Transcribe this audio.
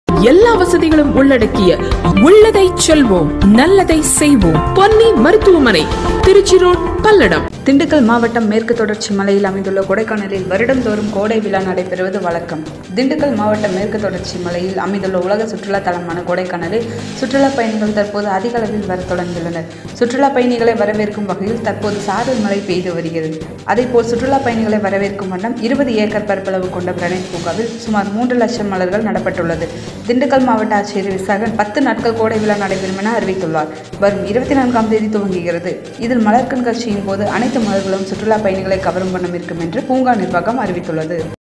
எல்லா வசதிகளும் உள்ளடக்கிய உள்ளதை செல்வோம் நல்லதை செய்வோம் பொன்னி மருத்துவமனை திருச்சி ரோட் பல்லடம் திண்டுக்கல் மாவட்டம் மேற்கு தொடர்ச்சி மலையில் அமைந்துள்ள கொடைக்கானலில் வருடந்தோறும் கோடை விழா நடைபெறுவது வழக்கம் திண்டுக்கல் மாவட்டம் மேற்கு தொடர்ச்சி மலையில் அமைந்துள்ள உலக சுற்றுலா தலமான கொடைக்கானலில் சுற்றுலா பயணிகள் தற்போது அதிக அளவில் வரத் தொடங்கியுள்ளனர் சுற்றுலா பயணிகளை வரவேற்கும் வகையில் தற்போது சாரல் மழை பெய்து வருகிறது அதேபோல் சுற்றுலா பயணிகளை வரவேற்கும் வண்ணம் இருபது ஏக்கர் பரப்பளவு கொண்ட கிரனைட் பூங்காவில் சுமார் மூன்று லட்சம் மலர்கள் நடப்பட்டுள்ளது திண்டுக்கல் மாவட்ட ஆட்சியர் விசாகன் பத்து நாட்கள் கோடை விழா நடைபெறும் என அறிவித்துள்ளார் வரும் இருபத்தி நான்காம் தேதி துவங்குகிறது இதில் மலர் கண்காட்சியின் போது அனைத்து மலர்களும் சுற்றுலா பயணிகளை கவரும் வண்ணம் இருக்கும் என்று பூங்கா நிர்வாகம் அறிவித்துள்ளது